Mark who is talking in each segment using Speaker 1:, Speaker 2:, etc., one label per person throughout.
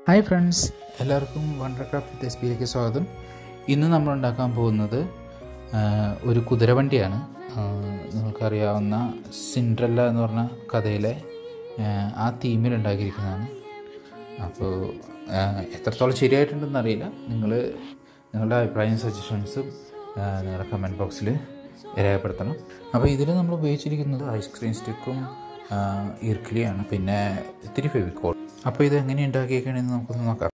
Speaker 1: Hi friends എല്ലാവർക്കും wonder craft with S പിയിലേക്ക് സ്വാഗതം ഇന്ന് നമ്മൾ ഉണ്ടാക്കാൻ പോകുന്നത് ആ, ഒരു കുതിരവണ്ടിയാണ് ആ, നിങ്ങൾക്കറിയാവുന്ന സിൻഡ്രല്ല എന്ന് പറഞ്ഞ കഥയിലെ ആ, ആ തീമിൽ ഉണ്ടാക്കിയിരിക്കുന്നതാണ് അപ്പോൾ ആ, എത്രത്തോളം ശരിയായിട്ടുണ്ടെന്ന് അറിയില്ല നിങ്ങൾ നിങ്ങളുടെ അഭിപ്രായം സജഷൻസും നിങ്ങളുടെ കമൻറ്റ് ബോക്സിൽ രേഖപ്പെടുത്തണം അപ്പോൾ ഇതിൽ നമ്മൾ ഉപയോഗിച്ചിരിക്കുന്നത് ഐസ്ക്രീം സ്റ്റിക്കും ഇർക്കിലിയാണ് പിന്നെ ഇത്തിരി ഫെവിക്കോൾ അപ്പോൾ ഇത് എങ്ങനെ ഉണ്ടാക്കിയേക്കണെന്ന് നമുക്കൊന്ന് നോക്കാം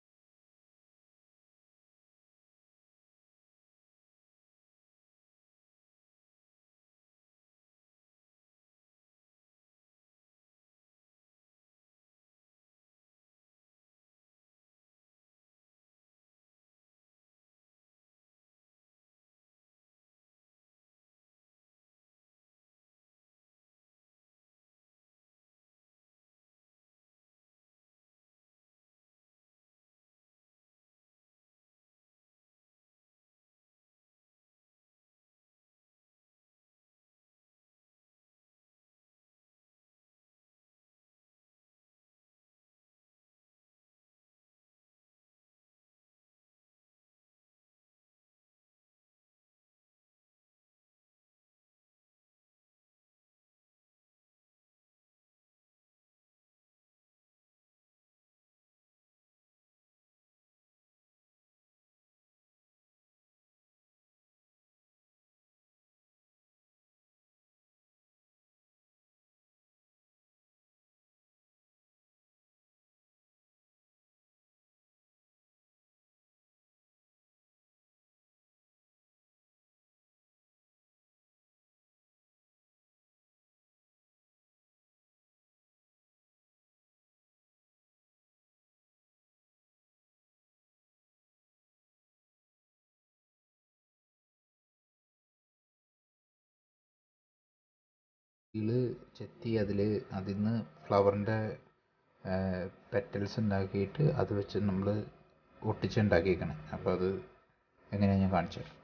Speaker 1: ഇതിൽ ചെത്തി അതിൽ അതിൽ നിന്ന് ഫ്ലവറിൻ്റെ പെറ്റൽസ് ഉണ്ടാക്കിയിട്ട് അത് വെച്ച് നമ്മൾ ഒട്ടിച്ചുണ്ടാക്കിയേക്കണേ അപ്പോൾ അത് എങ്ങനെയാണ് ഞാൻ കാണിച്ചു തരാം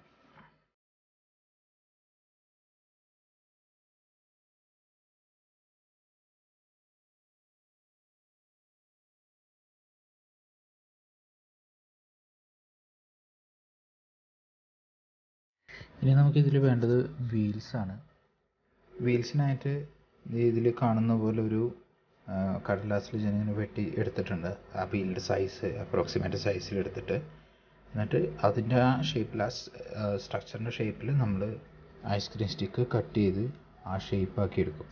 Speaker 1: ഇനി നമുക്കിതിൽ വേണ്ടത് വീൽസാണ് വീൽസിനായിട്ട് ഇതിൽ കാണുന്ന പോലെ ഒരു ആ, കടലാസിൽ ഞാനിങ്ങനെ വെട്ടി എടുത്തിട്ടുണ്ട് ആ വീലിൻ്റെ സൈസ് അപ്രോക്സിമേറ്റ് സൈസിൽ എടുത്തിട്ട് എന്നിട്ട് അതിൻ്റെ ആ ഷേപ്പിൽ ആ സ്ട്രക്ചറിൻ്റെ ഷേപ്പിൽ നമ്മൾ ഐസ്ക്രീം സ്റ്റിക്ക് കട്ട് ചെയ്ത് ആ ഷേപ്പാക്കി എടുക്കും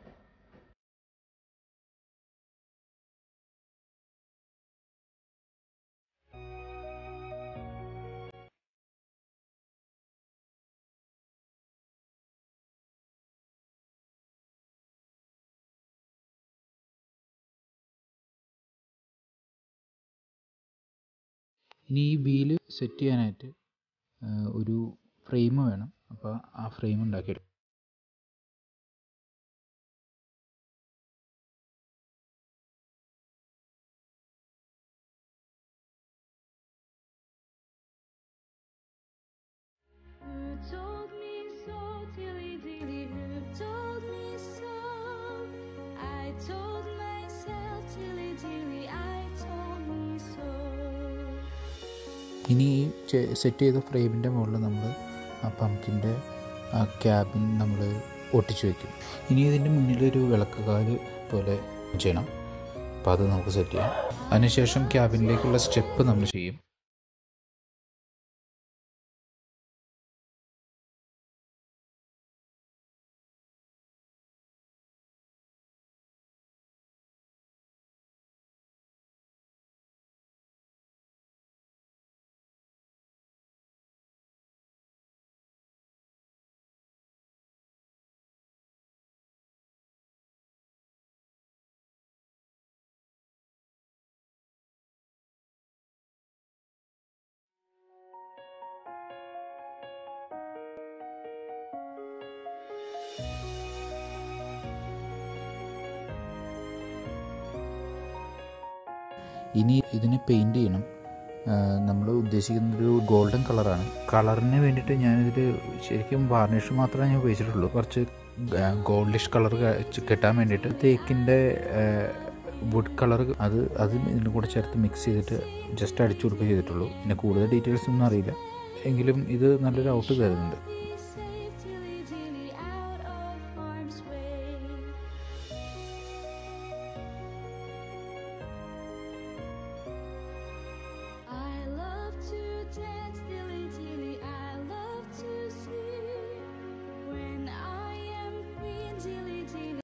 Speaker 1: ഇനി ഈ വീല് സെറ്റ് ചെയ്യാനായിട്ട് ആ, ഒരു ഫ്രെയിം വേണം അപ്പോൾ ആ ഫ്രെയിം ഉണ്ടാക്കിയെടുക്കും
Speaker 2: Who told me so, dilly dilly? Who told me so? I told myself, dilly dilly, I told me so.
Speaker 1: ഇനി ഈ സെറ്റ് ചെയ്ത ഫ്രെയിമിൻ്റെ മുകളിൽ നമ്മൾ ആ പമ്പിൻ്റെ ആ ക്യാബിൻ നമ്മൾ ഒട്ടിച്ചു വെക്കും ഇനി ഇതിൻ്റെ മുന്നിലൊരു വിളക്കുകാല് പോലെ ചെയ്യണം അപ്പോൾ അത് നമുക്ക് സെറ്റ് ചെയ്യാം അതിനുശേഷം ക്യാബിനിലേക്കുള്ള സ്റ്റെപ്പ് നമ്മൾ ചെയ്യും ഇനി ഇതിനെ പെയിൻറ് ചെയ്യണം നമ്മൾ ഉദ്ദേശിക്കുന്നത് ഒരു ഗോൾഡൻ കളറാണ് കളറിന് വേണ്ടിയിട്ട് ഞാനിതിൽ ശരിക്കും വാർണിഷ് മാത്രമേ ഞാൻ ഉപയോഗിച്ചിട്ടുള്ളൂ കുറച്ച് ഗോൾഡിഷ് കളർ കിട്ടാൻ വേണ്ടിയിട്ട് തേക്കിൻ്റെ വുഡ് കളർ അത് അതും ഇതിൻ്റെ കൂടെ ചേർത്ത് മിക്സ് ചെയ്തിട്ട് ജസ്റ്റ് അടിച്ചു കൊടുക്കുക ചെയ്തിട്ടുള്ളൂ പിന്നെ കൂടുതൽ ഡീറ്റെയിൽസ് ഒന്നും അറിയില്ല എങ്കിലും ഇത് നല്ലൊരു ഔട്ട് തരുന്നുണ്ട്